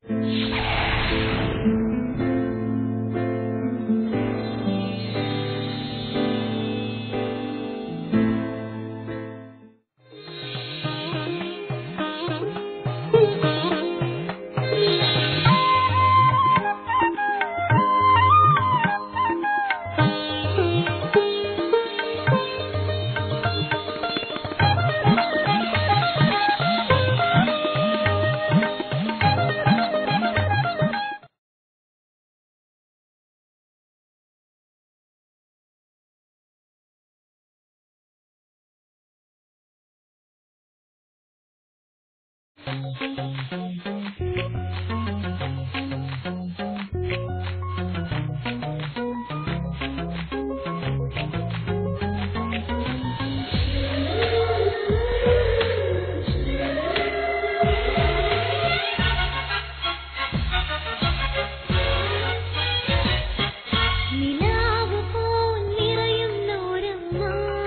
നിലാവ് പോൽ നിറയുന്നോരമ്മ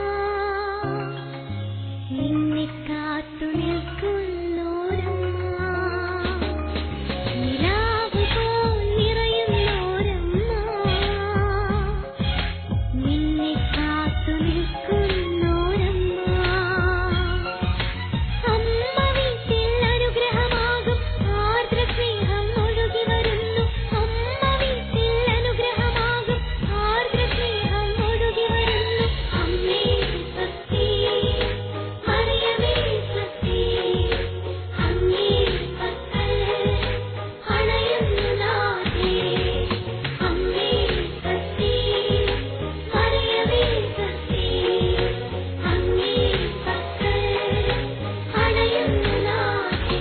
നിന്നെ കാത്തു നിൽക്കുന്നോരമ്മ നിലാവ് പോൽ നിറയുന്നോരമ്മ നിന്നെ കാത്തു നിൽക്കുന്നോരമ്മ അമ്മ വീട്ടിൽ അനുഗ്രഹമാകും ആർദ്ര സ്നേഹം ഒഴുകി വരുന്നു അമ്മ വീട്ടിൽ അനുഗ്രഹമാകും ആർദ്ര സ്നേഹം ഒഴുകി വരുന്നു അമ്മേ സത്യ മറിയമേ സത്യ അങ്ങേ പക്കൽ അണയുന്നു നാഥേ അമ്മേ സത്യ മറിയമേ സത്യ അങ്ങേ പക്കൽ അണയുന്നു നാഥേ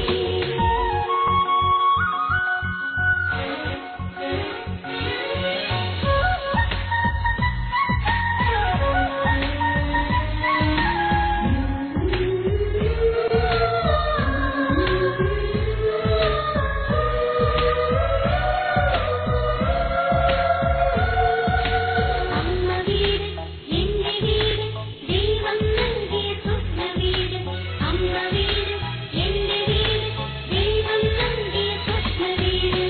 അമ്മ വീട് എന്റെ വീട് ദൈവം നൽകിയ സ്വപ്ന വീട് അമ്മ വീട് എന്റെ വീട് ദൈവം നൽകിയ സ്വപ്ന വീട്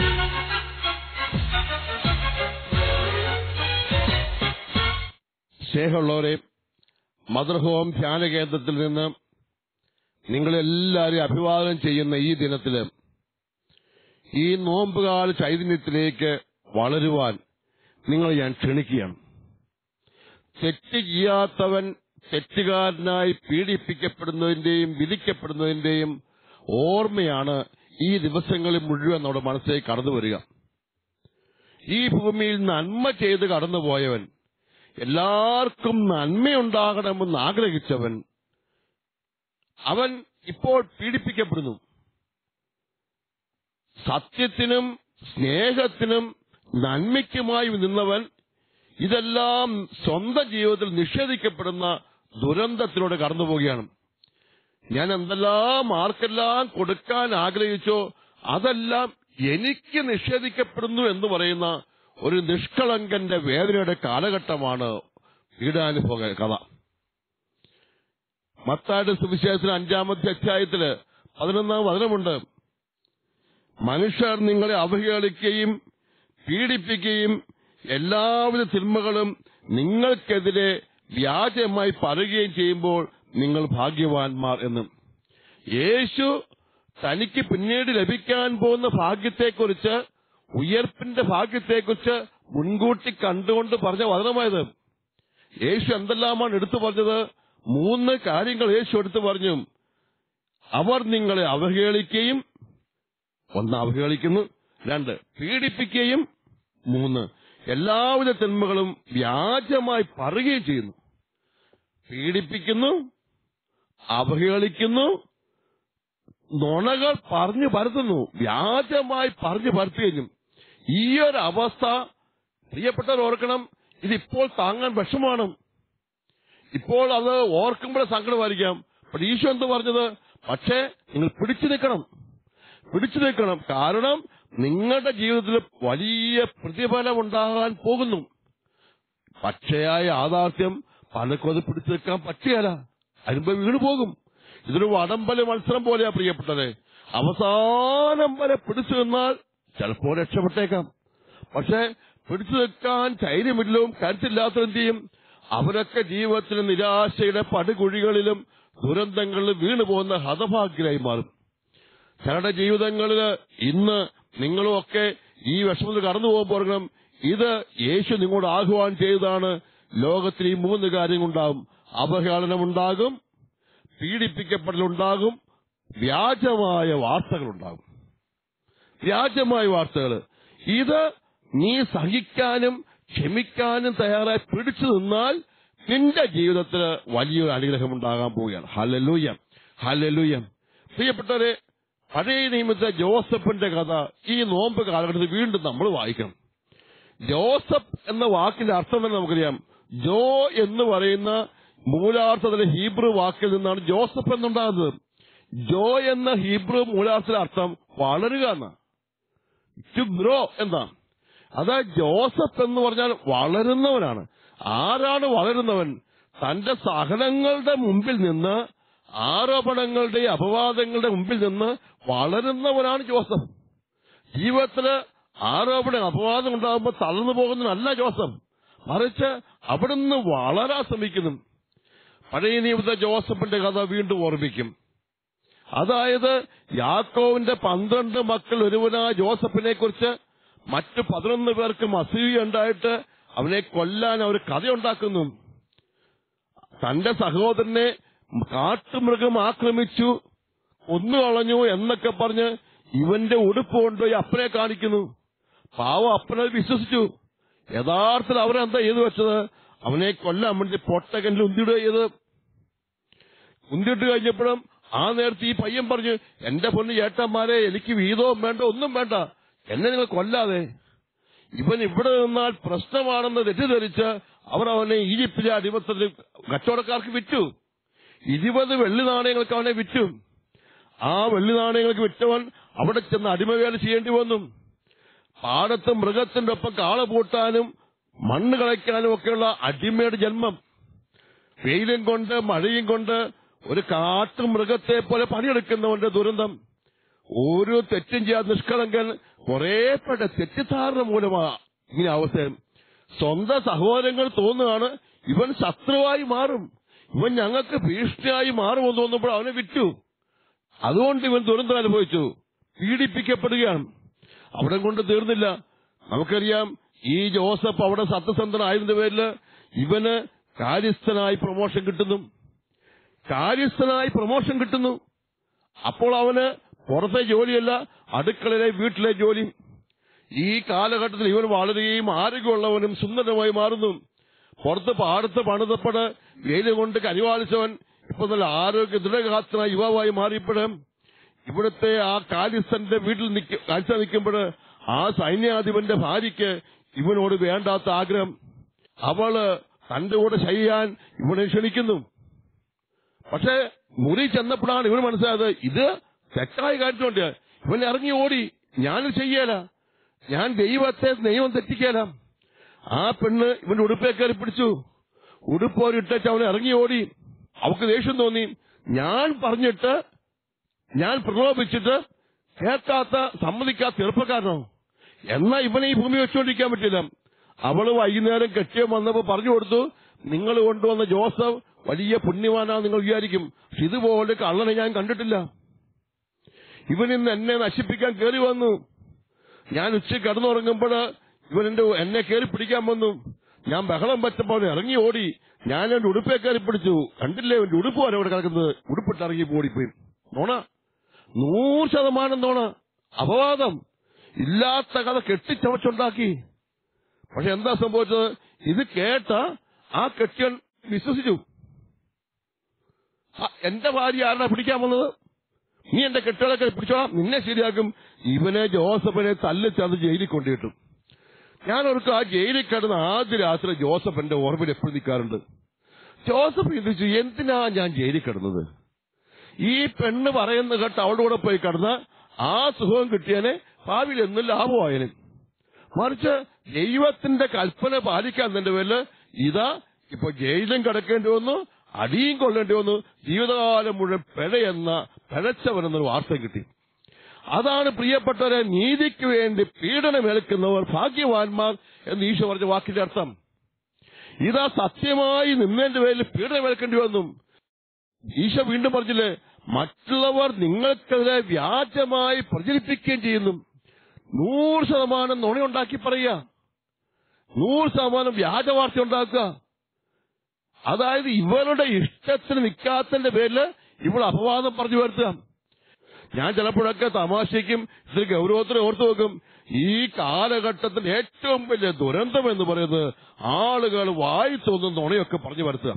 സ്നേഹമുള്ളവരെ മദർ ഹോം ധ്യാന കേന്ദ്രത്തിൽ നിന്ന് നിങ്ങളെല്ലാവരും അഭിവാദനം ചെയ്യുന്ന ഈ ദിനത്തില് ഈ നോമ്പുകാല ചൈതന്യത്തിലേക്ക് വളരുവാൻ നിങ്ങൾ ഞാൻ ക്ഷണിക്കുകയാണ് തെറ്റ് ചെയ്യാത്തവൻ തെറ്റുകാരനായി പീഡിപ്പിക്കപ്പെടുന്നതിന്റെയും വിധിക്കപ്പെടുന്നതിന്റെയും ഓർമ്മയാണ് ഈ ദിവസങ്ങളിൽ മുഴുവൻ നമ്മുടെ മനസ്സിലേക്ക് കടന്നു വരിക ഈ ഭൂമിയിൽ നന്മ ചെയ്ത് കടന്നുപോയവൻ എല്ലാവർക്കും നന്മയുണ്ടാകണമെന്ന് ആഗ്രഹിച്ചവൻ അവൻ ഇപ്പോൾ പീഡിപ്പിക്കപ്പെടുന്നു സത്യത്തിനും സ്നേഹത്തിനും നന്മയ്ക്കുമായി നിന്നവൻ ഇതെല്ലാം സ്വന്തം ജീവിതത്തിൽ നിഷേധിക്കപ്പെടുന്ന ദുരന്തത്തിലൂടെ കടന്നു പോവുകയാണ് ഞാൻ എന്തെല്ലാം ആർക്കെല്ലാം കൊടുക്കാൻ ആഗ്രഹിച്ചോ അതെല്ലാം എനിക്ക് നിഷേധിക്കപ്പെടുന്നു എന്ന് പറയുന്ന ഒരു നിഷ്കളങ്കന്റെ വേദനയുടെ കാലഘട്ടമാണ് പീഡാനുഭവ കഥ മത്തായുടെ സുവിശേഷത്തിന് അഞ്ചാമത്തെ അധ്യായത്തില് പതിനൊന്നാം വചനമുണ്ട് മനുഷ്യർ നിങ്ങളെ അവഹേളിക്കുകയും പീഡിപ്പിക്കുകയും എല്ലാവിധ തിന്മകളും നിങ്ങൾക്കെതിരെ വ്യാജമായി പറയുകയും ചെയ്യുമ്പോൾ നിങ്ങൾ ഭാഗ്യവാന്മാർ എന്നും യേശു തനിക്ക് പിന്നീട് ലഭിക്കാൻ പോകുന്ന ഭാഗ്യത്തെക്കുറിച്ച് ഉയർപ്പിന്റെ ഭാഗ്യത്തെക്കുറിച്ച് മുൻകൂട്ടി കണ്ടുകൊണ്ട് പറഞ്ഞ വചനമായത് യേശു എന്തെല്ലാമാണ് എടുത്തു പറഞ്ഞത് മൂന്ന് കാര്യങ്ങൾ യേശു എടുത്തു പറഞ്ഞു അവർ നിങ്ങളെ അവഹേളിക്കുകയും ഒന്ന് അവഹേളിക്കുന്നു രണ്ട് പീഡിപ്പിക്കുകയും മൂന്ന് എല്ലാവിധ തിന്മകളും വ്യാജമായി പറയുകയും ചെയ്യുന്നു പീഡിപ്പിക്കുന്നു അവഹേളിക്കുന്നു നുണകൾ പറഞ്ഞു പരത്തുന്നു വ്യാജമായി പറഞ്ഞു പരത്തുകയും ഈ ഒരു അവസ്ഥ പ്രിയപ്പെട്ടവർ ഓർക്കണം ഇതിപ്പോൾ താങ്ങാൻ വിഷമാണ് ഇപ്പോൾ അത് ഓർക്കുമ്പോഴേ സങ്കടമായിരിക്കാം പക്ഷെ ഈശോ എന്ത് പറഞ്ഞത് പക്ഷേ നിങ്ങൾ പിടിച്ചു നിൽക്കണം പിടിച്ചു നിൽക്കണം കാരണം നിങ്ങളുടെ ജീവിതത്തിൽ വലിയ പ്രതിഫലം ഉണ്ടാകാൻ പോകുന്നു പച്ചയായ യാഥാർത്ഥ്യം പലർക്കും അത് പിടിച്ചു നിൽക്കാൻ പറ്റുകയല്ല അനുഭവം വീണു പോകും ഇതൊരു വടംവലി മത്സരം പോലെയാ പ്രിയപ്പെട്ടത് അവസാനം വരെ പിടിച്ചു നിന്നാൽ ചിലപ്പോൾ രക്ഷപ്പെട്ടേക്കാം പക്ഷെ പിടിച്ചു നിൽക്കാൻ ധൈര്യമില്ലവും കരുത്തില്ലാത്ത എന്ത് ചെയ്യും അവരൊക്കെ ജീവിതത്തിൽ നിരാശയുടെ പടുകുഴികളിലും ദുരന്തങ്ങളിലും വീണു പോകുന്ന ഹതഭാഗ്യരായി മാറും ചിലരുടെ ജീവിതങ്ങളിൽ ഇന്ന് നിങ്ങളും ഒക്കെ ഈ വിഷമത്തിൽ കടന്നു പോകുമ്പോൾ ഓർക്കണം ഇത് യേശു നിങ്ങളോട് ആഹ്വാനം ചെയ്തതാണ് ലോകത്തിൽ ഈ മൂന്ന് കാര്യങ്ങളുണ്ടാകും അപഹേളനമുണ്ടാകും പീഡിപ്പിക്കപ്പെടലുണ്ടാകും വ്യാജമായ വാർത്തകളുണ്ടാകും വ്യാജമായ വാർത്തകൾ ഇത് നീ സഹിക്കാനും ക്ഷമിക്കാനും തയ്യാറായി പിടിച്ചു നിന്നാൽ നിന്റെ ജീവിതത്തിൽ വലിയൊരു അനുഗ്രഹം ഉണ്ടാകാൻ പോവുകയാണ് ഹലലൂയം ഹലലൂയം പ്രിയപ്പെട്ടവരെ പഴയ നിയമത്തെ ജോസഫിന്റെ കഥ ഈ നോമ്പ് കാലഘട്ടത്തിൽ വീണ്ടും നമ്മൾ വായിക്കണം ജോസഫ് എന്ന വാക്കിന്റെ അർത്ഥം തന്നെ നമുക്കറിയാം ജോ എന്ന് പറയുന്ന മൂലാർത്ഥത്തിലെ ഹീബ്രു വാക്കിൽ നിന്നാണ് ജോസഫ് എന്നുണ്ടാകുന്നത് ജോ എന്ന ഹീബ്രു മൂലാർത്ഥത്തിലെ അർത്ഥം വളരുക എന്ന ടു ഗ്രോ എന്നാ അത് ജോസഫ് എന്ന് പറഞ്ഞാൽ വളരുന്നവനാണ് ആരാണ് വളരുന്നവൻ തന്റെ സഹനങ്ങളുടെ മുമ്പിൽ നിന്ന് ആരോപണങ്ങളുടെ അപവാദങ്ങളുടെ മുമ്പിൽ നിന്ന് വളരുന്നവനാണ് ജോസഫ് ജീവിതത്തില് ആരോപണ അപവാദം ഉണ്ടാകുമ്പോൾ തളർന്നു പോകുന്നതല്ല ജോസഫ് മറിച്ച് അവിടുന്ന് വളരാൻ ശ്രമിക്കുന്നു പഴയ നിയമത്തെ ജോസഫിന്റെ കഥ വീണ്ടും ഓർമ്മിക്കും അതായത് യാക്കോവിന്റെ പന്ത്രണ്ട് മക്കൾ ഒരുവനായ ജോസഫിനെ കുറിച്ച് മറ്റു പതിനൊന്ന് പേർക്കും അസൂയ ഉണ്ടായിട്ട് അവനെ കൊല്ലാൻ അവർ കഥയുണ്ടാക്കുന്നു തന്റെ സഹോദരനെ കാട്ടുമൃഗം ആക്രമിച്ചു കൊന്നുകളഞ്ഞു എന്നൊക്കെ പറഞ്ഞ് ഇവന്റെ ഉടുപ്പ് കൊണ്ടുപോയി അപ്പനെ കാണിക്കുന്നു പാവം അപ്പനെ വിശ്വസിച്ചു യഥാർത്ഥത്തിൽ അവരെന്താ ചെയ്തു വെച്ചത് അവനെ കൊല്ലാൻ വേണ്ടി പൊട്ടകനിൽ ഉന്തിടുക ചെയ്ത് ഉന്തിട്ട് കഴിഞ്ഞപ്പോഴും ആ നേരത്തെ ഈ പയ്യൻ പറഞ്ഞു എന്റെ പൊന്ന് ചേട്ടന്മാരെ എനിക്ക് വീതവും വേണ്ട ഒന്നും വേണ്ട എന്നെ നിങ്ങൾ കൊല്ലാതെ ഇവൻ ഇവിടെ നിന്നാൽ പ്രശ്നമാണെന്ന് തെറ്റിദ്ധരിച്ച് അവർ അവനെ ഈജിപ്തിലെ അടിമത്തത്തിൽ കച്ചവടക്കാർക്ക് വിറ്റു ഇരുപത് വെള്ളി നാണയങ്ങൾക്ക് അവനെ വിറ്റു ആ വെള്ളി നാണയങ്ങൾക്ക് വിറ്റവൻ അവിടെ ചെന്ന് അടിമവേല ചെയ്യേണ്ടി വന്നു പാടത്ത് മൃഗത്തിന്റെ ഒപ്പം കാള പൂട്ടാനും മണ്ണ് കളയ്ക്കാനും ഒക്കെയുള്ള അടിമയുടെ ജന്മം വെയിലും കൊണ്ട് മഴയും കൊണ്ട് ഒരു കാട്ടുമൃഗത്തെ പോലെ പണിയെടുക്കുന്നവന്റെ ദുരന്തം ഓരോ തെറ്റും ചെയ്യാത്ത നിഷ്കളങ്കൻ കുറെ പേട്ട തെറ്റിദ്ധാരണ മൂലമാ ഇങ്ങനെ അവസ്ഥ സ്വന്തം സഹോദരങ്ങൾ തോന്നുകയാണ് ഇവൻ ശത്രുവായി മാറും ഇവൻ ഞങ്ങൾക്ക് ഭീഷണിയായി മാറുമെന്ന് തോന്നുമ്പോൾ അവനെ വിറ്റു അതുകൊണ്ട് ഇവൻ ദുരന്തം അനുഭവിച്ചു പീഡിപ്പിക്കപ്പെടുകയാണ് അവിടെ കൊണ്ട് തീർന്നില്ല നമുക്കറിയാം ഈ ജോസഫ് അവിടെ സത്യസന്ധനായതിന്റെ പേരില് ഇവന് കാര്യസ്ഥനായി പ്രൊമോഷൻ കിട്ടുന്നു കാര്യസ്ഥനായി പ്രൊമോഷൻ കിട്ടുന്നു അപ്പോൾ അവന് പുറത്തെ ജോലിയല്ല അടുക്കളയിലെ വീട്ടിലെ ജോലി ഈ കാലഘട്ടത്തിൽ ഇവൻ വളരുകയും ആരോഗ്യമുള്ളവനും സുന്ദരമായി മാറുന്നു പുറത്ത് പാടത്ത് പണിതപ്പെട് വെയിൽ കൊണ്ട് കരിവാളിച്ചവൻ ഇപ്പൊ നല്ല ആരോഗ്യ ദൃഢഗാത്രനായ യുവാവായി മാറിയപ്പോഴും ഇവിടുത്തെ ആ കാലിസ്ഥന്റെ വീട്ടിൽ നിൽക്ക കാഴ്ച നിൽക്കുമ്പോൾ ആ സൈന്യാധിപന്റെ ഭാര്യയ്ക്ക് ഇവനോട് വേണ്ടാത്ത ആഗ്രഹം അവള് തന്റെ കൂടെ ചെയ്യാൻ ഇവനെ ക്ഷണിക്കുന്നു പക്ഷെ മുറി ചെന്നപ്പോഴാണ് ഇവന് മനസ്സിലായത് ഇത് തെറ്റായ കാര്യത്തിലുണ്ട് ഇവൻ ഇറങ്ങി ഓടി ഞാൻ ചെയ്യല ഞാൻ ദൈവത്തെ ദൈവം തെറ്റിക്കല ആ പെണ്ണ് ഇവന്റെ ഉടുപ്പേ കയറി പിടിച്ചു ഉടുപ്പോരിട്ടച്ച് അവൻ ഇറങ്ങി ഓടി അവക്ക് ദേഷ്യം തോന്നി ഞാൻ പറഞ്ഞിട്ട് ഞാൻ പ്രലോഭിച്ചിട്ട് കേൾക്കാത്ത സമ്മതിക്കാത്ത ചെറുപ്പക്കാരനോ എന്നാ ഇവനെ ഈ ഭൂമി വെച്ചുകൊണ്ടിരിക്കാൻ പറ്റില്ല അവള് വൈകുന്നേരം കെട്ടിയം വന്നപ്പോ പറഞ്ഞു കൊടുത്തു നിങ്ങൾ കൊണ്ടുവന്ന ജോസഫ് വലിയ പുണ്യവാനാ നിങ്ങൾ വിചാരിക്കും പക്ഷെ ഇതുപോലെ കള്ളനെ ഞാൻ കണ്ടിട്ടില്ല ഇവൻ ഇന്ന് എന്നെ നശിപ്പിക്കാൻ കയറി വന്നു ഞാൻ ഉച്ച കിടന്നുറങ്ങുമ്പോൾ ഇവൻ എന്റെ എന്നെ കയറി പിടിക്കാൻ വന്നു ഞാൻ ബഹളം പറ്റപ്പോൾ അവൻ ഇറങ്ങി ഓടി ഞാൻ എന്റെ ഉടുപ്പേ കയറി പിടിച്ചു കണ്ടില്ലേ എന്റെ ഉടുപ്പ് വരെ ഇവിടെ കിടക്കുന്നത് ഉടുപ്പിട്ട് ഇറങ്ങി ഓടിപ്പോയി നോണ നൂറ് ശതമാനം നോണ അപവാദം ഇല്ലാത്ത കഥ കെട്ടിച്ചവച്ചുണ്ടാക്കി പക്ഷെ എന്താ സംഭവിച്ചത് ഇത് കേട്ട ആ കെട്ടിയൻ വിശ്വസിച്ചു ആ, എന്റെ ഭാര്യ ആരാ പിടിക്കാൻ വന്നത് നീ എന്റെ കെട്ടുകളൊക്കെ പിടിച്ചോളാം നിന്നെ ശരിയാക്കും ഇവനെ ജോസഫിനെ തല്ലിച്ചത് ജയിലിൽ കൊണ്ടുകിട്ടും ഞാൻ ഓർക്ക് ആ ജയിലിൽ കിടന്ന ആദ്യ രാത്രി ജോസഫ് എന്റെ ഓർമ്മയിൽ എപ്പോഴും നിൽക്കാറുണ്ട് ജോസഫ് ചിന്തിച്ചു എന്തിനാ ഞാൻ ജയിലിൽ കിടന്നത് ഈ പെണ്ണ് പറയുന്ന കേട്ട് അവളുടെ കൂടെ പോയി കിടന്ന ആ സുഖം കിട്ടിയനെ ഭാവിയിൽ എന്നും ലാഭമായനെ മറിച്ച് ദൈവത്തിന്റെ കൽപ്പന പാലിക്കാൻ തന്റെ പേരില് ഇതാ ഇപ്പൊ ജയിലും കിടക്കേണ്ടി വന്നു അടിയും കൊള്ളേണ്ടി വന്നു ജീവിതകാലം മുഴുവൻ പിഴയെന്ന പിഴച്ചവരെന്നൊരു വാർത്ത കിട്ടി അതാണ് പ്രിയപ്പെട്ടവരെ നീതിക്ക് വേണ്ടി പീഡനമേൽക്കുന്നവർ ഭാഗ്യവാന്മാർ എന്ന് ഈശോ പറഞ്ഞ വാക്കിന്റെ അർത്ഥം ഇതാ സത്യമായി നിന്നതിന്റെ പേരിൽ പീഡനമേൽക്കേണ്ടി വന്നു ഈശോ വീണ്ടും പറഞ്ഞില്ലേ മറ്റുള്ളവർ നിങ്ങൾക്കെതിരെ വ്യാജമായി പ്രചരിപ്പിക്കുകയും ചെയ്യുന്നു നൂറ് ശതമാനം നുണയുണ്ടാക്കി പറയുക നൂറ് ശതമാനം വ്യാജ വാർത്ത ഉണ്ടാക്കുക അതായത് ഇവരുടെ ഇഷ്ടത്തിന് നിൽക്കാത്തതിന്റെ പേരില് ഇവൾ അപവാദം പറഞ്ഞു വരുത്തുക ഞാൻ ചിലപ്പോഴൊക്കെ തമാശയ്ക്കും ഇതിൽ ഗൗരവത്തിന് ഓർത്തു വെക്കും ഈ കാലഘട്ടത്തിൽ ഏറ്റവും വലിയ ദുരന്തം എന്ന് പറയുന്നത് ആളുകൾ വായി തോന്നുന്ന നുണയൊക്കെ പറഞ്ഞു വരുത്തുക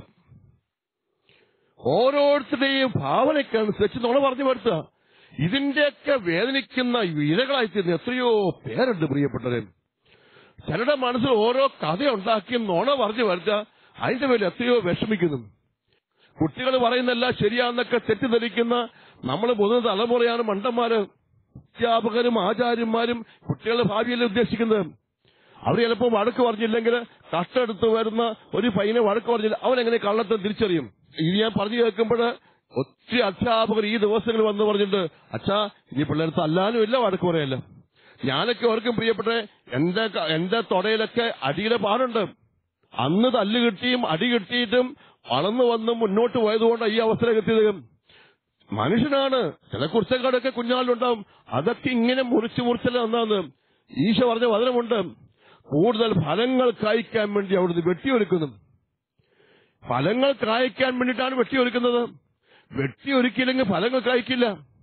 ഓരോരുത്തരുടെയും ഭാവനയ്ക്കനുസരിച്ച് നുണ പറഞ്ഞു വരുത്തുക ഇതിന്റെയൊക്കെ വേദനിക്കുന്ന ഇരകളായി തീർന്ന എത്രയോ പേരുണ്ട് പ്രിയപ്പെട്ടവരെ ചിലരുടെ മനസ്സിൽ ഓരോ കഥയുണ്ടാക്കി നുണ പറഞ്ഞു വരുത്തുക അതിന്റെ പേരിൽ എത്രയോ വിഷമിക്കുന്നു കുട്ടികൾ പറയുന്നല്ല ശരിയാന്നൊക്കെ തെറ്റിദ്ധരിക്കുന്ന നമ്മൾ മുതിർന്ന തലമുറയാണ് മണ്ടന്മാര് അധ്യാപകരും ആചാര്യന്മാരും കുട്ടികളുടെ ഭാവിയല്ലേ ഉദ്ദേശിക്കുന്നത് അവർ ചിലപ്പോൾ വഴക്ക് പറഞ്ഞില്ലെങ്കിൽ കട്ടെടുത്ത് വരുന്ന ഒരു പയ്യനെ വഴക്ക് പറഞ്ഞില്ല അവൻ എങ്ങനെ കള്ളത്തെ തിരിച്ചറിയും ഇത് ഞാൻ പറഞ്ഞു കേൾക്കുമ്പോൾ ഒത്തിരി അധ്യാപകർ ഈ ദിവസങ്ങൾ വന്ന് പറഞ്ഞിട്ടുണ്ട് അച്ഛാ ഇനി പിള്ളേർക്ക് അല്ലാനും ഇല്ല വഴക്ക് പറയല്ല ഞാനൊക്കെ ഓർക്കും പ്രിയപ്പെട്ട എന്റെ ക- എന്റെ തൊടയിലൊക്കെ അടിയുടെ പാടുണ്ട് അന്ന് തല്ല് കിട്ടിയും അടി കിട്ടിയിട്ടും വളർന്നു വന്ന് മുന്നോട്ട് പോയതുകൊണ്ടാണ് ഈ അവസരം കിട്ടിയത് മനുഷ്യനാണ് ചില കുറിച്ചക്കാടൊക്കെ കുഞ്ഞാലുണ്ടാവും അതൊക്കെ ഇങ്ങനെ മുറിച്ച് മുറിച്ചല്ലേ വന്നാന്ന് ഈശോ പറഞ്ഞ വചനമുണ്ട് കൂടുതൽ ഫലങ്ങൾ കായ്ക്കാൻ വേണ്ടി അവിടുന്ന് വെട്ടിയൊരുക്കുന്നു ഫലങ്ങൾ കായ്ക്കാൻ വേണ്ടിയിട്ടാണ് വെട്ടിയൊരുക്കുന്നത് വെട്ടിയൊരുക്കിയില്ലെങ്കിൽ ഫലങ്ങൾ കായ്ക്കില്ല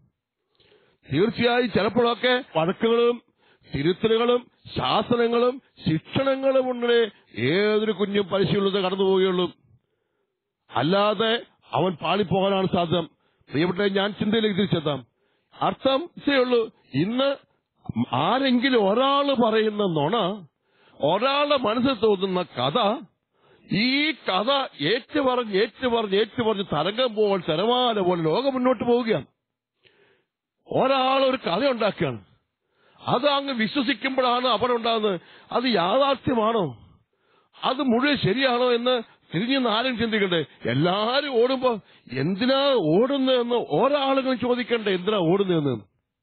തീർച്ചയായും ചിലപ്പോഴൊക്കെ വഴക്കുകളും തിരുത്തലുകളും ശാസനങ്ങളും ശിക്ഷണങ്ങളും ഉണ്ടേ ഏതൊരു കുഞ്ഞും പരിശീലനത്തെ കടന്നു പോവുകയുള്ളൂ അല്ലാതെ അവൻ പാളിപ്പോകാനാണ് സാധ്യത പ്രിയപ്പെട്ട ഞാൻ ചിന്തയിലേക്ക് തിരിച്ചെത്താം അർത്ഥം ഇത്രയേ ഉള്ളൂ ഇന്ന് ആരെങ്കിലും ഒരാൾ പറയുന്ന നുണ ഒരാളുടെ മനസ്സിൽ തോന്നുന്ന കഥ ഈ കഥ ഏറ്റുപറഞ്ഞ് ഏറ്റുപറഞ്ഞ് ഏറ്റുപറഞ്ഞ് തരംഗം പോകാൻ തിരമാല പോലെ ലോകം മുന്നോട്ട് പോവുകയാണ് ഒരാൾ ഒരു കഥ ഉണ്ടാക്കുകയാണ് അത് അങ്ങ് വിശ്വസിക്കുമ്പോഴാണ് അപകടം ഉണ്ടാകുന്നത് അത് യാഥാർത്ഥ്യമാണോ അത് മുഴുവൻ ശരിയാണോ എന്ന് തിരിഞ്ഞെന്ന് ആരും ചിന്തിക്കണ്ടേ എല്ലാരും ഓടുമ്പോ എന്തിനാ ഓടുന്നതെന്ന് ഒരാളുകളും ചോദിക്കണ്ടേ എന്തിനാ ഓടുന്നതെന്ന്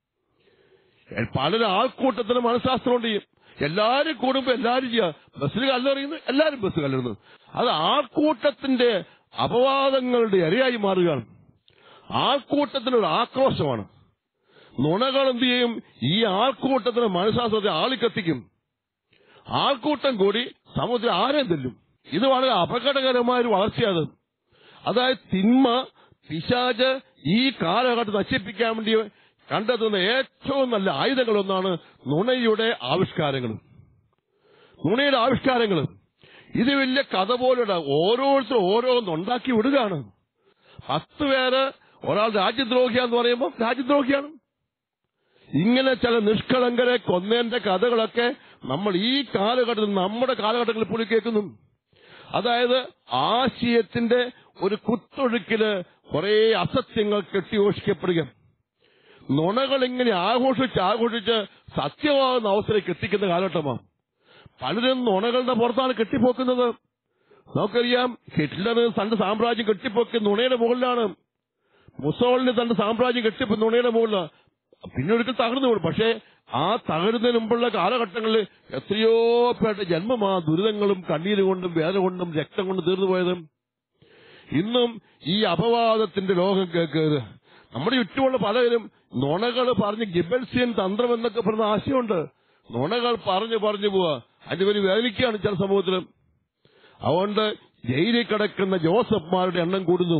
പലരും ആൾക്കൂട്ടത്തിന് മനഃശാസ്ത്രമുണ്ട് ഈ എല്ലാരും കൂടുമ്പോ എല്ലാരും ചെയ്യാ ബസ്സിൽ കല്ലെറിയുന്നു എല്ലാരും ബസ് കല്ലെറിയുന്നു അത് ആൾക്കൂട്ടത്തിന്റെ അപവാദങ്ങളുടെ ഇരയായി മാറുകയാണ് ആൾക്കൂട്ടത്തിനൊരു ആക്രോശമാണ് നുണകൾ എന്ത് ചെയ്യും ഈ ആൾക്കൂട്ടത്തിന് മനഃശാസ്ത്രത്തെ ആളിക്കത്തിക്കും ആൾക്കൂട്ടം കൂടി സമൂഹത്തിൽ ആരെയും തെല്ലും ഇത് വളരെ അപകടകരമായ ഒരു വളർച്ചയാണ് അതായത് തിന്മ പിശാജ് ഈ കാലഘട്ടം നശിപ്പിക്കാൻ വേണ്ടി കണ്ടെത്തുന്ന ഏറ്റവും നല്ല ആയുധങ്ങളൊന്നാണ് നുണയുടെ ആവിഷ്കാരങ്ങൾ നുണയുടെ ആവിഷ്കാരങ്ങൾ ഇത് വലിയ കഥ പോലുള്ള ഓരോരുത്തരും ഓരോന്നുണ്ടാക്കി വിടുകയാണ് പത്ത് പേര് ഒരാൾ രാജ്യദ്രോഹിയാന്ന് പറയുമ്പോൾ രാജ്യദ്രോഹിയാണ് ഇങ്ങനെ ചില നിഷ്കളങ്കരെ കൊന്നേന്റെ കഥകളൊക്കെ നമ്മൾ ഈ കാലഘട്ടത്തിൽ നമ്മുടെ കാലഘട്ടങ്ങളിൽ പോലും കേൾക്കുന്നു അതായത് ആശയത്തിന്റെ ഒരു കുത്തൊഴുക്കില് കുറെ അസത്യങ്ങൾ കെട്ടിഘോഷിക്കപ്പെടുക നുണകൾ ഇങ്ങനെ ആഘോഷിച്ച് ആഘോഷിച്ച് സത്യമാകുന്ന അവസരത്തേക്ക് എത്തിക്കുന്ന കാലഘട്ടമാണ് പലരും നുണകളുടെ പുറത്താണ് കെട്ടിപ്പോക്കുന്നത് നമുക്കറിയാം ഹിറ്റ്ലർ തന്റെ സാമ്രാജ്യം കെട്ടിപ്പോക്കി നുണയുടെ മുകളിലാണ് മുസോളിന് തന്റെ സാമ്രാജ്യം കെട്ടിപ്പോ നുണയുടെ മുകളിലാണ് പിന്നെ ഒരിക്കൽ തകർന്നു പോകും പക്ഷേ ആ തകരുന്നതിന് മുമ്പുള്ള കാലഘട്ടങ്ങളിൽ എത്രയോ പേരുടെ ജന്മമാ ദുരിതങ്ങളും കണ്ണീര് കൊണ്ടും വേദന കൊണ്ടും രക്തം കൊണ്ടും തീർന്നു പോയത് ഇന്നും ഈ അപവാദത്തിന്റെ ലോകം കേൾക്കരുത് നമ്മുടെ ചുറ്റുമുള്ള പലരും നുണകൾ പറഞ്ഞ് ഗിബൽസിയൻ തന്ത്രം എന്നൊക്കെ പറഞ്ഞ ആശയമുണ്ട് നുണകൾ പറഞ്ഞു പറഞ്ഞു പോവാ അതിന്റെ പേര് വേദനിക്കുകയാണ് ചില സമൂഹത്തിൽ അതുകൊണ്ട് ജയിലിൽ കിടക്കുന്ന ജോസഫ്മാരുടെ എണ്ണം കൂടുന്നു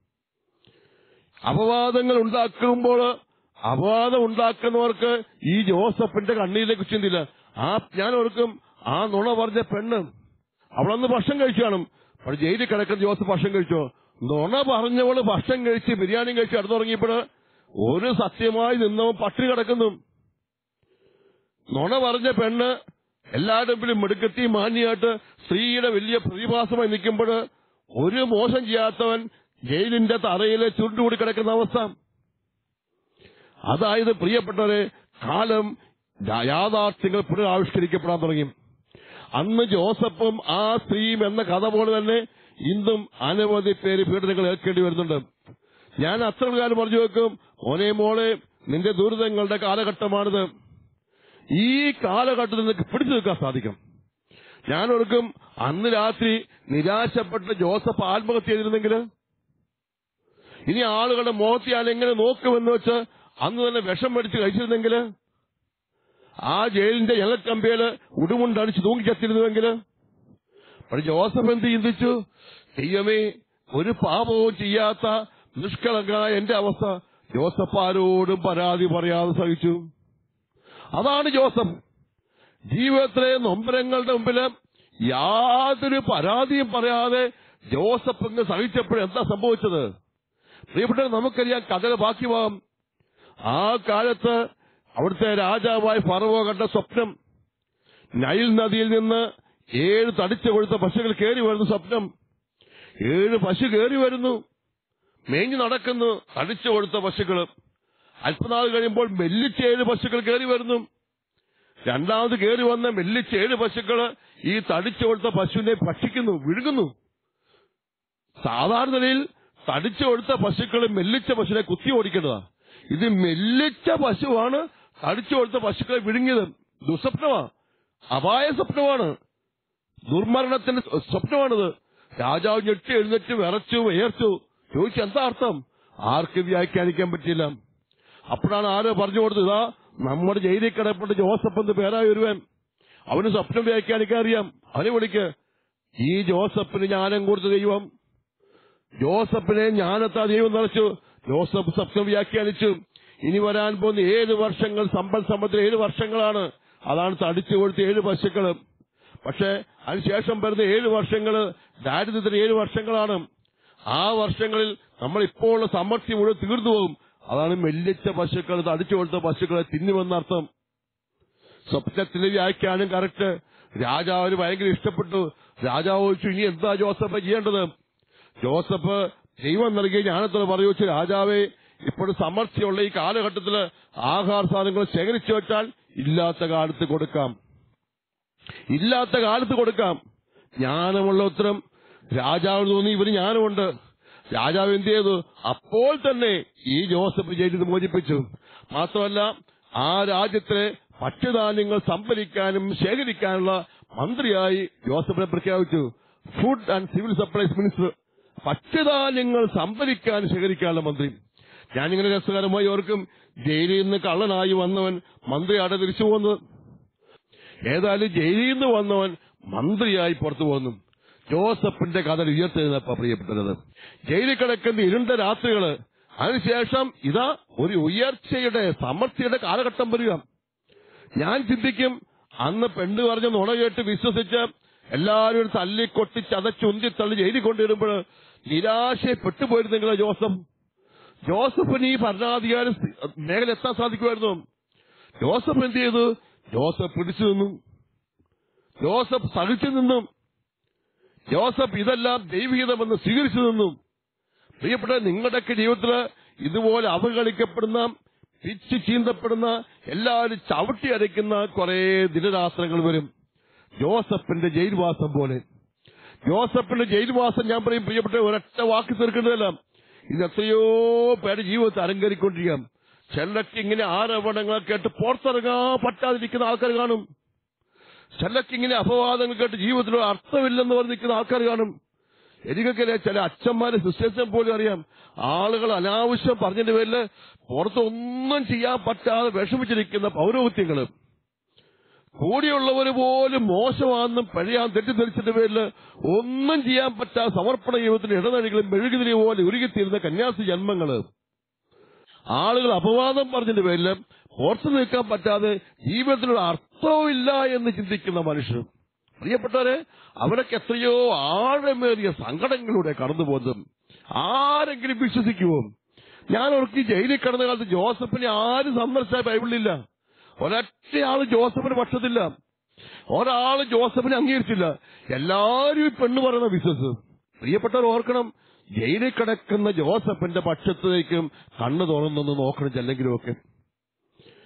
അപവാദങ്ങൾ ഉണ്ടാക്കുമ്പോൾ അപവാദം ഉണ്ടാക്കുന്നവർക്ക് ഈ ജോസഫിന്റെ കണ്ണീരിലേക്ക് ചിന്തില്ല ആ ഞാൻ ഓർക്കും ആ നുണ പറഞ്ഞ പെണ്ണ് അവളന്ന് ഭക്ഷണം കഴിച്ചു കാണും അപ്പോൾ ജയിലിൽ കിടക്കുന്ന ജോസഫ് ഭക്ഷണം കഴിച്ചോ നുണ പറഞ്ഞവള് ഭക്ഷണം കഴിച്ച് ബിരിയാണി കഴിച്ച് കിടന്നുറങ്ങിയപ്പോൾ ഒരു സത്യമായി നിന്നവൻ പട്ടിണി കിടക്കുന്നു നുണ പറഞ്ഞ പെണ്ണ് എല്ലാവരുടെ മുമ്പിലും മിടുക്കത്തി മാന്യായിട്ട് സ്ത്രീയുടെ വലിയ പ്രതിഭാസമായി നിൽക്കുമ്പോൾ ഒരു മോശം ചെയ്യാത്തവൻ ജയിലിന്റെ തറയിലെ ചുരുണ്ടുകൂടി കിടക്കുന്ന അവസ്ഥ അതായത് പ്രിയപ്പെട്ടവരെ കാലം യാഥാർത്ഥ്യങ്ങൾ പുനരാവിഷ്കരിക്കപ്പെടാൻ തുടങ്ങി അന്ന് ജോസഫും ആ സ്ത്രീയും എന്ന കഥ പോലെ തന്നെ ഇന്നും അനവധി പേര് പീഡനങ്ങൾ ഏൽക്കേണ്ടി വരുന്നുണ്ട് ഞാൻ അത്ര കാലം പറഞ്ഞു വെക്കും മോനെ മോളെ നിന്റെ ദുരിതങ്ങളുടെ കാലഘട്ടമാണിത് ഈ കാലഘട്ടത്തിൽ നിനക്ക് പിടിച്ചു നിൽക്കാൻ സാധിക്കും ഞാൻ ഓർക്കും അന്ന് രാത്രി നിരാശപ്പെട്ട് ജോസഫ് ആത്മഹത്യ ചെയ്തിരുന്നെങ്കിൽ ഇനി ആളുകളുടെ മുഖത്ത് ഞാൻ എങ്ങനെ നോക്കുമെന്ന് വെച്ച് അന്ന് തന്നെ വിഷം മേടിച്ച് കഴിച്ചിരുന്നെങ്കിൽ ആ ജയിലിന്റെ ഞങ്ങൾക്കമ്പയില് ഉടുമുണ്ടടിച്ച് തൂങ്ങിച്ചത്തിരുന്നുവെങ്കിൽ പക്ഷെ ജോസഫ് എന്ത് ചിന്തിച്ചു ദൈവമേ ഒരു പാപവും ചെയ്യാത്ത നിഷ്കളങ്കനായ എന്റെ അവസ്ഥ ജോസഫ് ആരോടും പരാതി പറയാതെ സഹിച്ചു അതാണ് ജോസഫ് ജീവിതത്തിലെ നൊമ്പരങ്ങളുടെ മുമ്പില് യാതൊരു പരാതിയും പറയാതെ ജോസഫ് അങ്ങ് സഹിച്ചപ്പോൾ എന്താ സംഭവിച്ചത് പ്രിയപ്പെട്ട നമുക്കറിയാം കഥ ബാക്കിയാവാം ആ കാലത്ത് അവിടുത്തെ രാജാവായ ഫറവോ കണ്ട സ്വപ്നം നൈൽ നദിയിൽ നിന്ന് ഏഴ് തടിച്ചു കൊഴുത്ത പശുക്കൾ കയറി വരുന്ന സ്വപ്നം ഏഴ് പശു കയറി വരുന്നു മേഞ്ഞു നടക്കുന്നു തടിച്ചു കൊഴുത്ത പശുക്കൾ അല്പനാൾ കഴിയുമ്പോൾ മെല്ലിച്ച ഏഴ് പശുക്കൾ കയറി വരുന്നു രണ്ടാമത് കയറി വന്ന മെല്ലിച്ച ഏഴ് പശുക്കള് ഈ തടിച്ചു കൊടുത്ത പശുവിനെ ഭക്ഷിക്കുന്നു വിഴുങ്ങുന്നു സാധാരണ നിലയിൽ തടിച്ചു കൊടുത്ത പശുക്കൾ മെല്ലിച്ച പശുവിനെ കുത്തി ഓടിക്കേണ്ടതാ ഇത് മെല്ലിച്ച പശുവാണ് തടിച്ചു കൊടുത്ത പശുക്കളെ വിഴുങ്ങിയത് ദുസ്വപ്നമാ അപായ സ്വപ്നമാണ് ദുർമരണത്തിന്റെ സ്വപ്നമാണിത് രാജാവ് ഞെട്ടി എഴുന്നേറ്റ് വിറച്ചു വിയർച്ചു ചോദിച്ചു എന്താ അർത്ഥം ആർക്കും വ്യാഖ്യാനിക്കാൻ പറ്റിയില്ല അപ്പോഴാണ് ആരോ പറഞ്ഞു കൊടുത്തത് ഇതാ നമ്മുടെ ജയിലിൽ കിടപ്പെട്ട ജോസഫ് എന്ന് പേരായി ഒരുവൻ അവന് സ്വപ്നം വ്യാഖ്യാനിക്കാൻ അറിയാം അവനെ വിളിക്ക് ഈ ജോസഫിന് ജ്ഞാനം കൊടുത്ത ദൈവം ജോസഫിനെ ജ്ഞാനത്താ ദൈവം നിറച്ചു ജോസഫ് സ്വപ്നം വ്യാഖ്യാനിച്ചു ഇനി വരാൻ പോകുന്ന ഏഴ് വർഷങ്ങൾ സമ്പൽ സമ്പത്തിൽ ഏഴ് വർഷങ്ങളാണ് അതാണ് തടിച്ചു കൊടുത്ത ഏഴ് പശുക്കള് പക്ഷെ അതിനുശേഷം വരുന്ന ഏഴ് വർഷങ്ങള് ദാരിദ്ര്യത്തിന് ഏഴ് വർഷങ്ങളാണ് ആ വർഷങ്ങളിൽ നമ്മൾ ഇപ്പോൾ ഉള്ള സമൃദ്ധി മുഴുവൻ തീർന്നു പോകും അതാണ് മെല്ലിച്ച പശുക്കൾ തടിച്ചു കൊടുത്ത പശുക്കളെ തിന്നുമെന്നർത്ഥം സ്വപ്നത്തിലെ വ്യാഖ്യാനം കറക്റ്റ് രാജാവിന് ഭയങ്കര ഇഷ്ടപ്പെട്ടു രാജാവ് ചോദിച്ചു ഇനി എന്താ ജോസഫ് ചെയ്യേണ്ടത് ജോസഫ് ദൈവം നൽകിയ ജ്ഞാനത്തോട് പറയൂ വെച്ചു രാജാവേ ഇപ്പോഴും സമർച്ചയുള്ള ഈ കാലഘട്ടത്തില് ആഹാര സാധനങ്ങൾ ശേഖരിച്ചു വെച്ചാൽ ഇല്ലാത്ത കാലത്ത് കൊടുക്കാം ഇല്ലാത്ത കാലത്ത് കൊടുക്കാം ജ്ഞാനമുള്ള ഉത്തരം രാജാവിന് തോന്നി ഇവന് ജ്ഞാനമുണ്ട് രാജാവ് എന്ത് ചെയ്തു അപ്പോൾ തന്നെ ഈ ജോസഫ് ജയിലിൽ മോചിപ്പിച്ചു മാത്രമല്ല ആ രാജ്യത്തിലെ ഭക്ഷ്യധാന്യങ്ങൾ സംഭരിക്കാനും ശേഖരിക്കാനുള്ള മന്ത്രിയായി ജോസഫിനെ പ്രഖ്യാപിച്ചു food and civil supplies minister ഭക്ഷ്യധാന്യങ്ങൾ സംഭരിക്കാൻ ശേഖരിക്കാനുള്ള മന്ത്രി ഞാനിങ്ങനെ രസകരമായി ഓർക്കും ജയിലിൽ നിന്ന് കള്ളനായി വന്നവൻ മന്ത്രിയാടെ തിരിച്ചു പോകുന്നത് ഏതായാലും ജയിലിൽ നിന്ന് വന്നവൻ മന്ത്രിയായി പുറത്തു പോന്നു ജോസഫിന്റെ കഥ ഉയർത്തെഴുന്നപ്പ പ്രിയപ്പെട്ടത് ജയിലിൽ കിടക്കുന്ന ഇരുണ്ട രാത്രികള് അതിനുശേഷം ഇതാ ഒരു ഉയർച്ചയുടെ സമൃദ്ധിയുടെ കാലഘട്ടം വരിക ഞാൻ ചിന്തിക്കും അന്ന് പെണ്ണ് പറഞ്ഞ നുണ കേട്ട് വിശ്വസിച്ച് എല്ലാവരും തല്ലിക്കൊട്ടി ചതച്ചുന്തി തള്ളി ജയിലിൽ കൊണ്ടുവരുമ്പോൾ നിരാശപ്പെട്ടുപോയിരുന്നെങ്കിലോ ജോസഫ് ജോസഫിന് ഈ ഭരണാധികാര മേഖല എത്താൻ സാധിക്കുമായിരുന്നു ജോസഫ് എന്ത് ചെയ്തു ജോസഫ് പിടിച്ചു നിന്നു ജോസഫ് സഹിച്ചു നിന്നു ജോസഫ് ഇതെല്ലാം ദൈവഹിതമെന്ന് സ്വീകരിച്ചു നിന്നു പ്രിയപ്പെട്ട നിങ്ങളുടെയൊക്കെ ജീവിതത്തിൽ ഇതുപോലെ അവഗണിക്കപ്പെടുന്ന പിച്ചു ചീന്തപ്പെടുന്ന എല്ലാവരും ചവിട്ടി അരയ്ക്കുന്ന കുറെ ദിനരാത്രങ്ങൾ വരും ജോസഫിന്റെ ജയിൽവാസം പോലെ ജോസഫിന്റെ ജയിൽവാസം ഞാൻ പറയും പ്രിയപ്പെട്ട ഒരൊറ്റ വാക്ക് തീർക്കുന്നതല്ല ഇത് എത്രയോ പേരുടെ ജീവിതത്തെ അലങ്കരിക്കൊണ്ടിരിക്കാം ചിലർക്ക് ഇങ്ങനെ ആരോപണങ്ങൾ കേട്ട് പുറത്തിറങ്ങാൻ പറ്റാതിരിക്കുന്ന ആൾക്കാർ കാണും ചിലർക്ക് ഇങ്ങനെ അപവാദങ്ങൾ കേട്ട് ജീവിതത്തിൽ ഒരു അർത്ഥമില്ലെന്ന് പറഞ്ഞ് നിൽക്കുന്ന ആൾക്കാർ കാണും എനിക്കൊക്കെ ചില അച്ഛന്മാരെ സിസ്റ്റേഴ്സിനെ പോലും അറിയാം ആളുകൾ അനാവശ്യം പറഞ്ഞതിന്റെ പേരിൽ പുറത്തൊന്നും ചെയ്യാൻ പറ്റാതെ വിഷമിച്ചിരിക്കുന്ന പൗരോഹിത്യങ്ങള് കൂടിയുള്ളവർ പോലും മോശമാണെന്നും പഴയാൻ തെറ്റിദ്ധരിച്ചതിന്റെ പേരിൽ ഒന്നും ചെയ്യാൻ പറ്റാതെ സമർപ്പണ ജീവിതത്തിന്റെ ഇടനഴികളും മെഴുകുതിരി പോലെ ഉരുകിത്തീരുന്ന കന്യാസി ജന്മങ്ങള് ആളുകൾ അപവാദം പറഞ്ഞതിന്റെ പേരിൽ പുറത്തു നിൽക്കാൻ പറ്റാതെ ജീവിതത്തിലുള്ള അർത്ഥവുമില്ല എന്ന് ചിന്തിക്കുന്ന മനുഷ്യർ പ്രിയപ്പെട്ടവരെ അവരൊക്കെ എത്രയോ ആഴമേറിയ സങ്കടങ്ങളിലൂടെ കടന്നു പോകുന്നതും ആരെങ്കിലും വിശ്വസിക്കുമോ ഞാൻ ഓർക്ക് ജയിലിൽ കിടന്ന കാലത്ത് ജോസഫിനെ ആരും സന്ദർശിച്ച ബൈബിളിലില്ല ഒരൊറ്റയാള് ജോസഫിന് പക്ഷത്തില്ല ഒരാള് ജോസഫിനെ അംഗീകരിച്ചില്ല എല്ലാരും ഈ പെണ്ണ് പറയുന്ന വിശ്വസ് പ്രിയപ്പെട്ടവർ ഓർക്കണം ജയിലിൽ കിടക്കുന്ന ജോസഫിന്റെ പക്ഷത്തേക്കും കണ്ണു തുറന്നൊന്ന് നോക്കണം ചെല്ലെങ്കിലും ഒക്കെ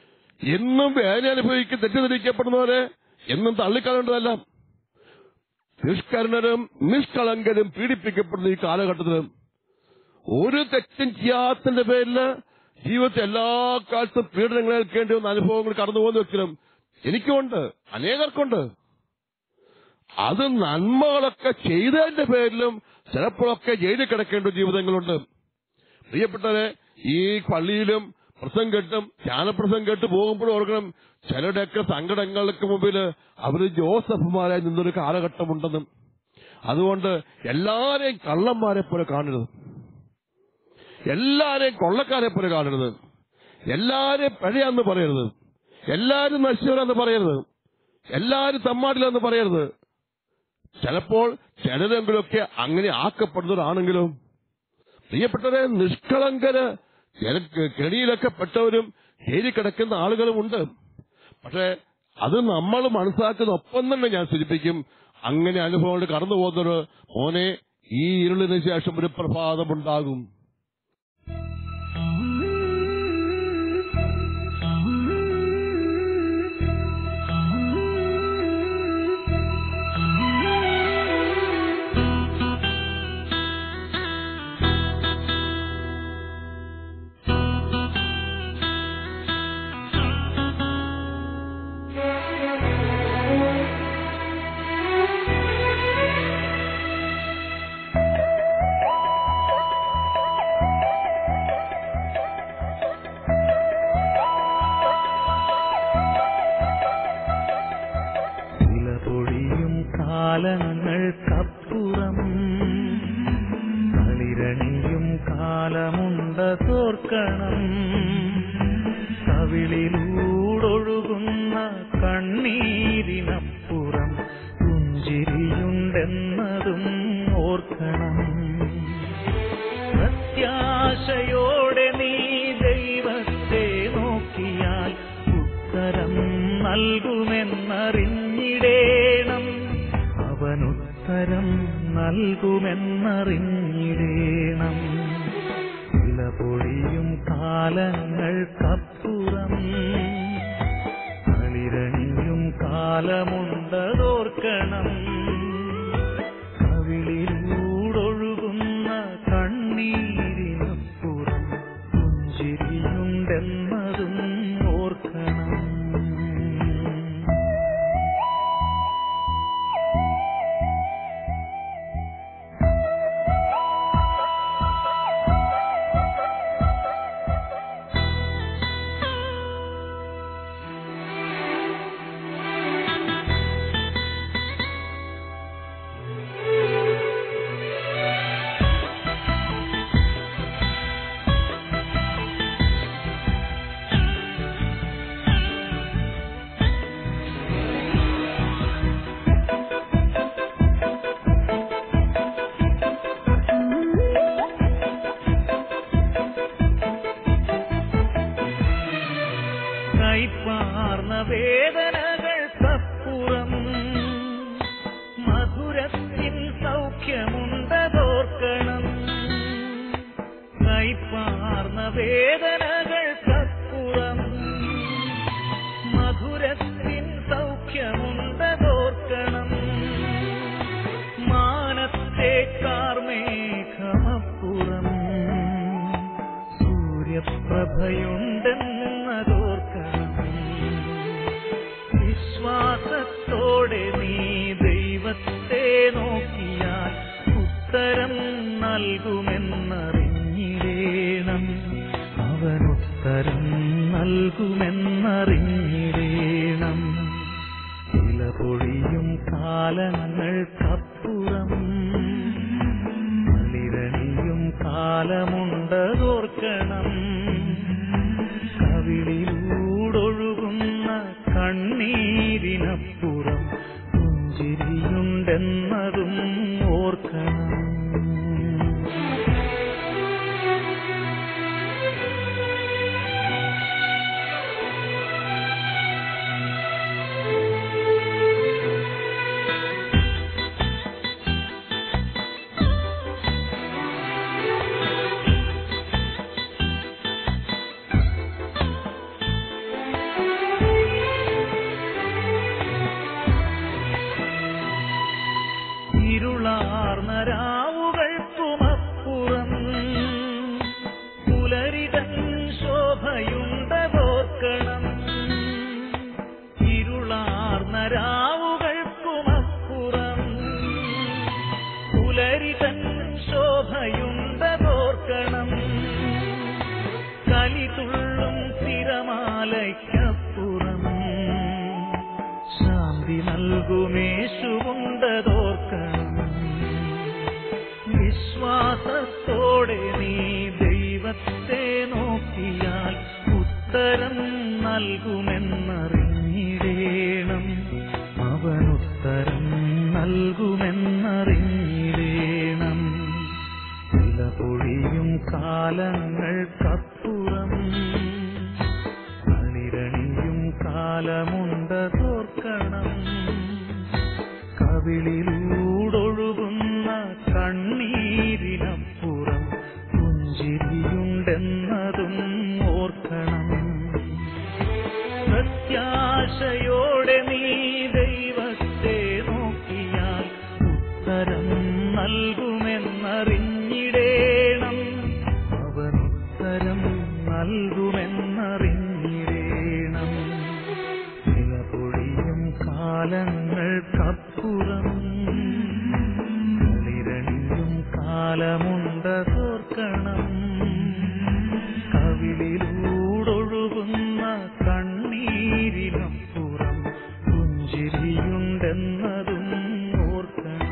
എന്നും വേദന അനുഭവിക്കും തെറ്റിദ്ധരിക്കപ്പെടുന്നവരെ എന്നും തള്ളിക്കളയേണ്ടതല്ല നിഷ്കരണരും നിഷ്കളങ്കരും പീഡിപ്പിക്കപ്പെടുന്ന ഈ കാലഘട്ടത്തിലും ഒരു തെറ്റും ചെയ്യാത്തതിന്റെ പേരില് ജീവിതത്തിൽ എല്ലാ കാലത്തും പീഡനങ്ങൾ ഏൽക്കേണ്ടി വന്ന അനുഭവങ്ങൾ കടന്നു പോകുന്ന വ്യക്തികളും എനിക്കുണ്ട് അനേകർക്കുണ്ട് അത് നന്മകളൊക്കെ ചെയ്തതിന്റെ പേരിലും ചിലപ്പോഴൊക്കെ ജയിലിൽ കിടക്കേണ്ട ജീവിതങ്ങളുണ്ട് പ്രിയപ്പെട്ടവരെ ഈ പള്ളിയിലും പ്രസംഗം കേട്ടും ധ്യാനപ്രസംഗം കേട്ട് പോകുമ്പോഴും ഓർക്കണം ചിലരുടെയൊക്കെ സങ്കടങ്ങൾക്ക് മുമ്പിൽ അവര് ജോസഫുമാരായി നിന്നൊരു കാലഘട്ടമുണ്ടെന്നും അതുകൊണ്ട് എല്ലാരെയും കള്ളന്മാരെ പോലെ കാണരുത് എല്ലാരെയും കൊള്ളക്കാരെ പോലെ കാണരുത് എല്ലാരെയും പഴയാന്ന് പറയരുത് എല്ലാരും നശ്വരാന്ന് പറയരുത് എല്ലാരും തമ്മാടിലെന്ന് പറയരുത് ചിലപ്പോൾ ചിലരെങ്കിലുമൊക്കെ അങ്ങനെ ആക്കപ്പെടുന്നവരാണെങ്കിലും പ്രിയപ്പെട്ടവരെ നിഷ്കളങ്കര് ജന- കെണിയിലൊക്കെ പെട്ടവരും ജയിലിൽ കിടക്കുന്ന ആളുകളുമുണ്ട് പക്ഷെ അത് നമ്മൾ മനസ്സിലാക്കുന്ന ഒപ്പം തന്നെ ഞാൻ സൂചിപ്പിക്കും അങ്ങനെ അനുഭവങ്ങൾ കടന്നു പോകുന്നൊരു മോനെ ഈ ഇരുളിന് ശേഷം ഒരു പ്രഭാതമുണ്ടാകും ചില പൊഴിയും കാലങ്ങൾക്കപ്പുറം കളിരണിയും കാലമുണ്ട തോർക്കണം കവിളിലൂടൊഴുകുന്ന കണ്ണീരിനപ്പുറം പുഞ്ചിരിയുണ്ടെന്നതും ഓർക്കണം പ്രത്യാശയോടെ നീ ദൈവത്തെ നോക്കിയാൽ ഉത്തരം നൽകുമെന്നറിഞ്ഞിടേണം അവനുത്തരം നൽകുമെന്നറിഞ്ഞിടേണം ചില പൊഴിയും കാലങ്ങൾക്കപ്പുറം കളിരണിയും കാലമുണ്ടതോർക്കണം കവിളിലൂടൊഴുകുന്ന കണ്ണീരിനപ്പുറം പുഞ്ചിരിയുണ്ടെന്നതും ഓർക്കണം കൈപ്പാർന്ന വേദനകൾക്കപ്പുറം മധുരത്തിൻ സൗഖ്യമുണ്ടതോർക്കണം കൈപ്പാർന്ന വേദനകൾക്കപ്പുറം മധുരത്തിൻ സൗഖ്യമുണ്ടതോർക്കണം മാനത്തെ കാർമേഘമപ്പുറം സൂര്യപ്രഭയുണ്ടെന്നതോർക്കണം വിശ്വാസത്തോടെ നീ ദൈവത്തെ നോക്കിയാൽ ഉത്തരം നൽകുമെന്നറിഞ്ഞിടേണം അവനുത്തരം നൽകുമെന്നറിഞ്ഞിടേണം ചില പൊഴിയും കാലങ്ങൾക്കപ്പുറം കളിരണിയും കാലമുണ്ടതോർക്കണം കവിളിലൂടൊഴുകുന്ന കണ്ണീരിനപ്പുറം പുഞ്ചിരിയുണ്ടെന്നതും ഓർക്കണം കലിതുള്ളും തിരമാലയ്ക്കപ്പുറം ശാന്തി നൽകുമേശുണ്ടതോർക്കണം വിശ്വാസത്തോടെ നീ ദൈവത്തെ നോക്കിയാൽ ഉത്തരം നൽകുമെന്നറിഞ്ഞിടേണം അവൻ ഉത്തരം നൽകുമെന്നറിഞ്ഞിടേണം വില പൊഴിയും കാലങ്ങൾക്കപ്പുറം അണിരണിയും കാലമുണ്ട് തോർക്കണം കവിളിലൂടൊഴുകുന്ന കണ്ണീരിനപ്പുറം പുഞ്ചിരിയുണ്ടെന്നതും ഓർക്കണം പ്രത്യാശയോടെ നീ ദൈവത്തെ നോക്കിയാൽ ഉത്തരം നൽകുമെന്നറിഞ്ഞിടേണം അവൻ ഉത്തരം നൽകുമെന്നറിഞ്ഞിടേണം വില പൊഴിയും കാലങ്ങൾക്കപ്പുറം നിരണിയും കാലമുണ്ട് തോർക്കണം കവിളിലൂടൊഴുകുന്ന കണ്ണീരിനപ്പുറം പുഞ്ചിരിയുണ്ടെന്നതും ഓർക്കണം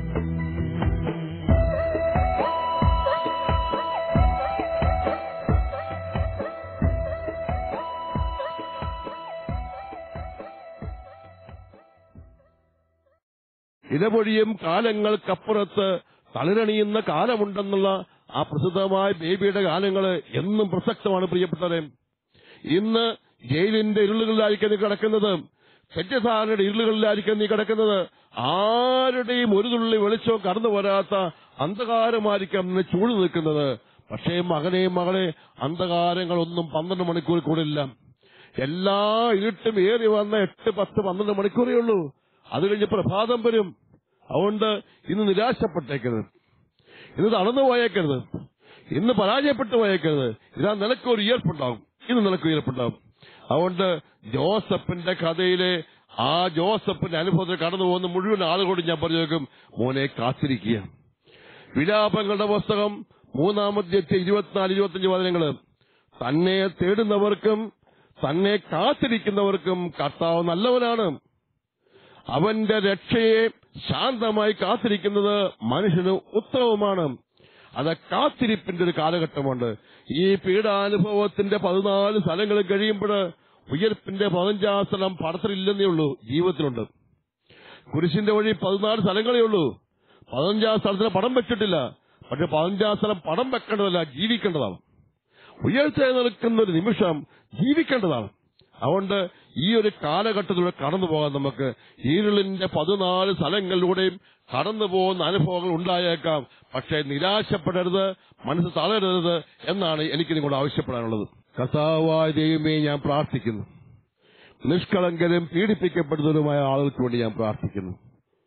ഇടപൊഴിയും കാലങ്ങൾക്കപ്പുറത്ത് തളിരണിയുന്ന കാലമുണ്ടെന്നുള്ള ആ പ്രസിദ്ധമായ ബേബിയുടെ ഗാനങ്ങള് എന്നും പ്രസക്തമാണ് പ്രിയപ്പെട്ടവരെ ഇന്ന് ജയിലിന്റെ ഇരുളുകളിലായിരിക്കും നീ കിടക്കുന്നത് തെറ്റസാരയുടെ ഇരുളുകളിലായിരിക്കും നീ കിടക്കുന്നത് ആരുടെയും ഒരു തുള്ളി വെളിച്ചവും കടന്നു വരാത്ത അന്ധകാരമായിരിക്കാം നിന്നെ ചൂട് നിൽക്കുന്നത് പക്ഷേ മകനെ മകളെ അന്ധകാരങ്ങളൊന്നും പന്ത്രണ്ട് മണിക്കൂർ കൂടില്ല എല്ലാ ഇരുട്ടും ഏറി വന്ന എട്ട് പത്ത് പന്ത്രണ്ട് മണിക്കൂറേ ഉള്ളൂ അത് കഴിഞ്ഞ് പ്രഭാതം വരും അതുകൊണ്ട് ഇന്ന് നിരാശപ്പെട്ടേക്കരുത് ഇന്ന് തളർന്നു പോയേക്കരുത് ഇന്ന് പരാജയപ്പെട്ടു പോയേക്കരുത് ഇതാ നിനക്കൊരു ഉയർപ്പുണ്ടാവും ഇന്ന് നിനക്ക് ഉയർപ്പുണ്ടാവും അതുകൊണ്ട് ജോസഫിന്റെ കഥയിലെ ആ ജോസഫിന്റെ അനുഭവത്തിൽ കടന്നു പോകുന്ന മുഴുവൻ ആളുകളോട് ഞാൻ പറഞ്ഞു നോക്കും മോനെ കാത്തിരിക്കുക വിലാപങ്ങളുടെ പുസ്തകം മൂന്നാമത്തെ ഇരുപത്തിനാല് ഇരുപത്തിയഞ്ച് വചനങ്ങള് തന്നെ തേടുന്നവർക്കും തന്നെ കാത്തിരിക്കുന്നവർക്കും കർത്താവ് നല്ലവനാണ് അവന്റെ രക്ഷയെ ശാന്തമായി കാത്തിരിക്കുന്നത് മനുഷ്യന് ഉത്തമവുമാണ് അത് കാത്തിരിപ്പിന്റെ ഒരു കാലഘട്ടമുണ്ട് ഈ പീഡാനുഭവത്തിന്റെ പതിനാല് സ്ഥലങ്ങൾ കഴിയുമ്പോൾ ഉയർപ്പിന്റെ പതിനഞ്ചാം സ്ഥലം പടത്തിലില്ലെന്നേ ഉള്ളൂ ജീവിതത്തിലുണ്ട് കുരിശിന്റെ വഴി പതിനാല് സ്ഥലങ്ങളേ ഉള്ളൂ പതിനഞ്ചാം സ്ഥലത്തിന് പടം വെച്ചിട്ടില്ല പക്ഷെ പതിനഞ്ചാം സ്ഥലം പടം വെക്കേണ്ടതല്ല ജീവിക്കേണ്ടതാണ് ഉയർച്ച നിൽക്കുന്ന ഒരു നിമിഷം ജീവിക്കേണ്ടതാണ് അതുകൊണ്ട് ഈ ഒരു കാലഘട്ടത്തിലൂടെ കടന്നു പോകാൻ നമുക്ക് ഈരുളിന്റെ പതിനാല് സ്ഥലങ്ങളിലൂടെയും കടന്നു പോകുന്ന അനുഭവങ്ങൾ ഉണ്ടായേക്കാം പക്ഷെ നിരാശപ്പെടരുത് മനസ്സ് തളരരുത് എന്നാണ് എനിക്ക് നിങ്ങളോട് ആവശ്യപ്പെടാനുള്ളത് കസാവായ ദൈവമേ ഞാൻ പ്രാർത്ഥിക്കുന്നു നിഷ്കളങ്കരും പീഡിപ്പിക്കപ്പെടുന്നവരുമായ ആളുകൾക്ക് വേണ്ടി ഞാൻ പ്രാർത്ഥിക്കുന്നു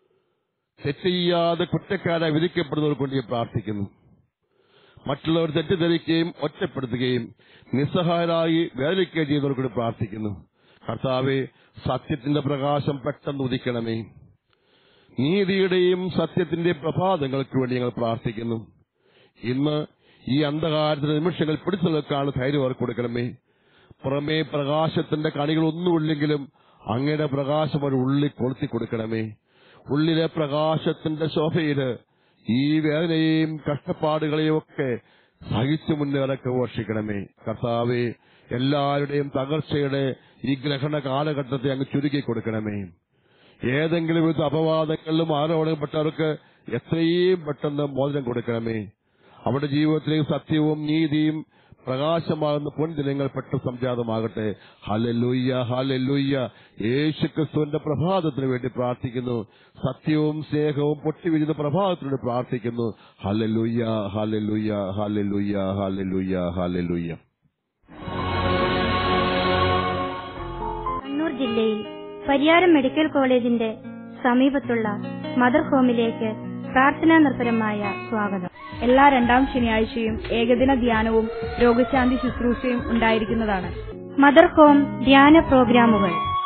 തെറ്റ് ചെയ്യാതെ കുറ്റക്കാരായി വിധിക്കപ്പെടുന്നവർക്ക് വേണ്ടി ഞാൻ പ്രാർത്ഥിക്കുന്നു മറ്റുള്ളവർ തെറ്റിദ്ധരിക്കുകയും ഒറ്റപ്പെടുത്തുകയും നിസ്സഹായരായി വേദനിക്കുകയും ചെയ്യുന്നവർക്ക് വേണ്ടി പ്രാർത്ഥിക്കുന്നു കർത്താവെ സത്യത്തിന്റെ പ്രകാശം പെട്ടെന്ന് ഉദിക്കണമേ നീതിയുടെയും സത്യത്തിന്റെ പ്രഭാതങ്ങൾക്ക് വേണ്ടി ഞങ്ങൾ പ്രാർത്ഥിക്കുന്നു ഇന്ന് ഈ അന്ധകാരത്തിന്റെ നിമിഷങ്ങൾ പിടിച്ചു നിൽക്കാനുള്ള ധൈര്യം അവർക്ക് കൊടുക്കണമേ പുറമേ പ്രകാശത്തിന്റെ കണികൾ ഒന്നുമില്ലെങ്കിലും അങ്ങയുടെ പ്രകാശം ഒരു ഉള്ളിൽ കൊളുത്തി കൊടുക്കണമേ ഉള്ളിലെ പ്രകാശത്തിന്റെ ശോഭയില് ഈ വേദനയെയും കഷ്ടപ്പാടുകളെയും ഒക്കെ സഹിച്ചു മുന്നേറൊക്കെ ഘോഷിക്കണമേ കർത്താവെ എല്ലാവരുടെയും തകർച്ചയുടെ ഈ ഗ്രഹണ കാലഘട്ടത്തെ അങ്ങ് ചുരുക്കി കൊടുക്കണമേ ഏതെങ്കിലും വിധ അപവാദങ്ങളിലും ആരോപണപ്പെട്ടവർക്ക് എത്രയും പെട്ടെന്ന് മോചനം കൊടുക്കണമേ അവരുടെ ജീവിതത്തിലേക്ക് സത്യവും നീതിയും പ്രകാശമാകുന്ന പൊൻദിനങ്ങൾ പെട്ടെന്ന് സംജാതമാകട്ടെ ഹലലുയ്യ ഹലലുയ്യ യേശു ക്രിസ്തുവിന്റെ പ്രഭാതത്തിന് വേണ്ടി പ്രാർത്ഥിക്കുന്നു സത്യവും സ്നേഹവും പൊട്ടിവിരുന്ന പ്രഭാതത്തിന് വേണ്ടി പ്രാർത്ഥിക്കുന്നു ഹലലുയ്യ ഹലലുയ്യ ഹലലുയ്യ ഹലലുയ്യ ഹലലുയ്യ കണ്ണൂർ ജില്ലയിൽ പരിയാരം മെഡിക്കൽ കോളേജിന്റെ സമീപത്തുള്ള മദർ ഹോമിലേക്ക് പ്രാർത്ഥനാ നിർഭരമായ സ്വാഗതം എല്ലാ രണ്ടാം ശനിയാഴ്ചയും ഏകദിന ധ്യാനവും രോഗശാന്തി ശുശ്രൂഷയും ഉണ്ടായിരിക്കുന്നതാണ് മദർ ഹോം ധ്യാന പ്രോഗ്രാമുകൾ